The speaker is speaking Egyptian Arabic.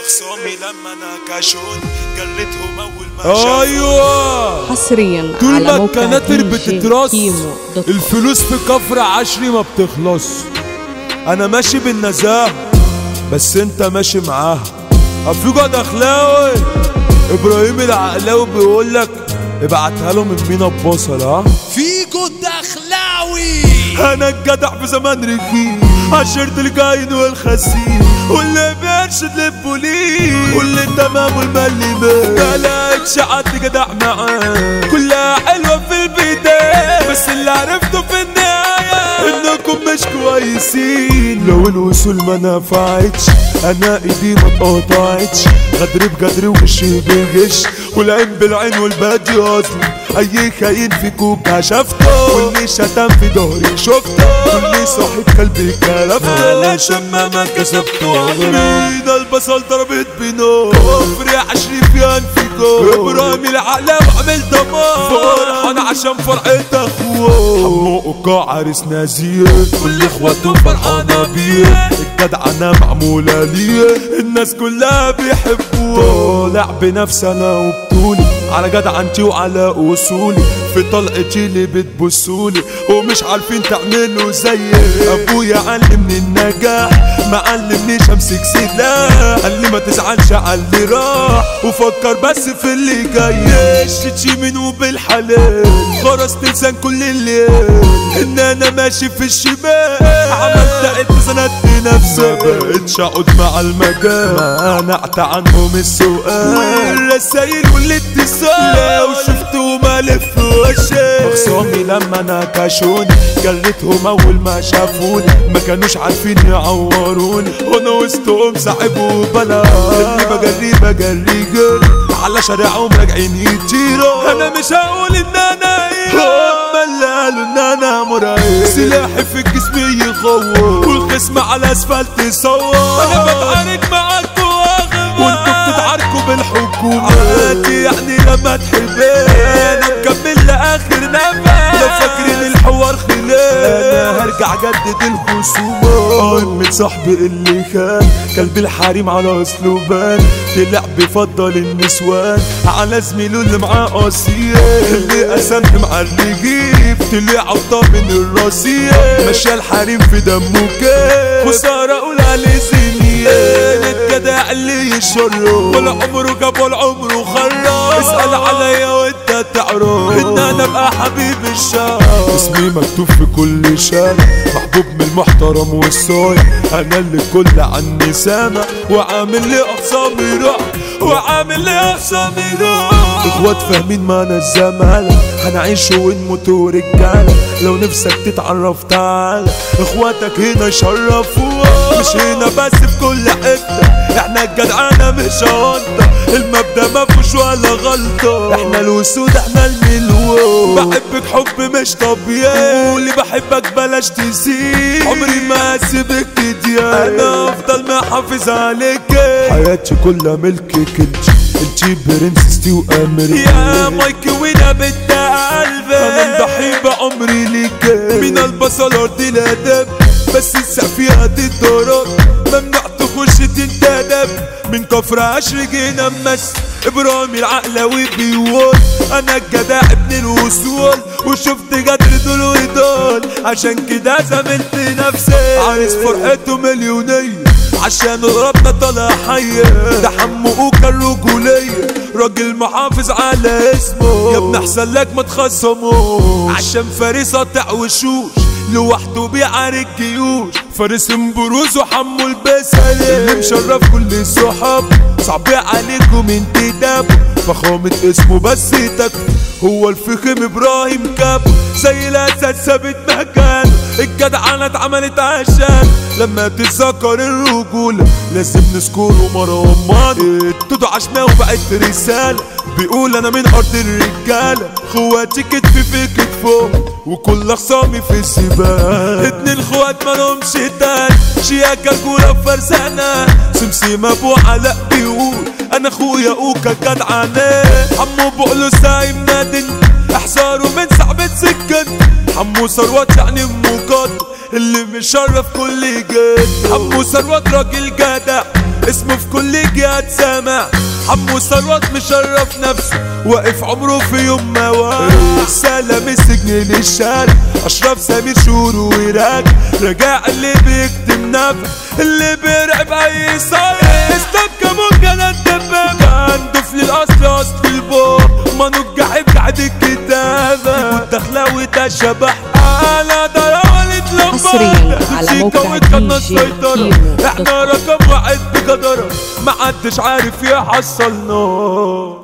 خصامي لما نكشوني جريتهم اول ما شافوني ايوه حصريا طول على ما موقع الكناتر دي جي بتترص كيمو دوت كوم. الفلوس في كفر عشري ما بتخلص انا ماشي بالنزاهة بس انت ماشي معاها افيجو دخلاوي ابراهيم العقلاوي بيقول لك ابعتها له من مينا ببصل ها فيجو الدخلاوي انا الجدع في زمان رخيص عشرت الجاين والخسيس واللي بيرشد للبوليس واللي تمام والملي ما لقيتش حد جدع معاه كلها حلوه في البدايه بس اللي عرفته في النهايه انكم مش كويسين لو الوصول ما نفعتش انا ايدي ما اتقطعتش غدر بجدر وغش بغش والعين بالعين والبادي اصلا اي خاين فيكم كشفته واللي شتم في ظهري شفته واللي صاحب قلبي كلفته انا شمامة كسبته عمري ده البصل ضربت بنار كفر عشري في انفيكو ابراهيم العقلة وعمل دمار فرحان عشان فرحة اخوه حمو عريس نزيه كل اخواته فرحانة بيه الجدع انا معمولة ليه الناس كلها بيحبوه طالع بنفسي انا وبطولي على جدع انتي وعلى اصولي في طلقتي اللي بتبصولي ومش عارفين تعملوا زيي ابويا علمني النجاح ما علمنيش امسك سلاح قال لي ما تزعلش على اللي راح وفكر بس في اللي جاي شتشي منه بالحلال خرس لسان كل الليل ان انا ماشي في الشمال عملت قد سندت نفسي ما بقتش اقعد مع المجال منعت عنهم السؤال والرسايل والاتصال لو شفتهم الف وشي خصامي لما نكشوني جريتهم اول ما شافوني ما كانوش عارفين يعوروني وانا وسطهم صاحب وبلا اللي بجري بجري جري على شارعهم راجعين يطيروا انا مش هقول ان انا ايه هم اللي قالوا ان انا مرعب سلاحي في الجسم يغور والخصم على الاسفلت يصور انا بتعارك معاكوا واغمى وانتوا بتتعاركوا بالحكومة عادي يعني لما تحبني انا مكمل لاخر نفس لو فاكرين الحوار خلاف انا هرجع جدد الخصومة من صاحبي اللي كان كلب الحريم على اسلوبان طلع بفضل النسوان على زميله اللي معاه قصير اللي قسمت مع اللي جيب طلع عطا من الراسية مشى الحريم في دمه كان خسارة اقول عليه زنيان الجدع اللي يشره ولا عمره جاب ولا عمره خرج اسأل عليا وانت تعرف ان انا ابقى حبيب الشارع اسمي مكتوب في كل شارع محبوب من المحترم والصايع انا اللي كل عني سامع وعامل لي اقسامي روح وعامل لي اقسامي روح اخوات فاهمين معنى الزمالة هنعيش ونموت رجالة لو نفسك تتعرف تعالى اخواتك هنا يشرفوها مش هنا بس في كل حتة احنا الجدعانة مش هونطة المبدأ ما فيهوش ولا غلطة احنا الوسود احنا الملوك بحبك حب مش طبيعي واللي بحبك بلاش تسيب عمري ما هسيبك تضيع انا افضل محافظ عليك حياتي كلها ملكك انت انتي برنسستي وامري يا مايكي وينا بنت قلبي انا ضحي بعمري ليك من البصل ارض الادب بس السقفية تتضرب ممنوع تخش تنتدب من كفر عشر جينا مس ابراهيم العقلاوي بيقول انا الجدع ابن الوصول وشفت جدر دول ودول عشان كده زملت نفسي عايز فرحته مليونية عشان ربنا طالع حي ده حمقوك الرجولية راجل محافظ على اسمه يا ابن احسن لك ما تخصموش عشان فارس قطع وشوش لوحده بيعارك جيوش فارس بروز وحمو البسل اللي مشرف كل الصحاب صعب عليكم انتدابه فخامة اسمه بس تكفي هو الفخم ابراهيم كابو زي الاسد ثابت مكانه الجدعنة اتعملت عشان لما تتذكر الرجولة لازم نذكره مروان مانو التودو عشنا وبقت رسالة بيقول انا من ارض الرجالة خواتي كتف في كتفهم وكل خصامي في السباق اتنين خوات مالهمش تاني شياكة الكورة فرسانة سمسم ابو علاء بيقول انا اخويا اوكا جدعانة عمو بقوله سايم نادن احذروا من صعبة سكن حمو ثروت يعني مقدم اللي مشرف كل جد حمو ثروت راجل جدع اسمه في كل جهة سامع حمو ثروت مشرف نفسه واقف عمره في يوم ما وقع سلام السجن للشارع اشرف سمير شهور وراك رجاع اللي بيكتم نفع اللي بيرعب اي صايع اسلام كمون كان الدبابة هندف للاصل اصل البوب ما نجح بعد الكتابة والدخلاوي ده شبح على ضراولة حصرياً على موقع وكنا دي جي السيطرة كيمو احنا رقم واحد بقدرة محدش عارف يحصلنا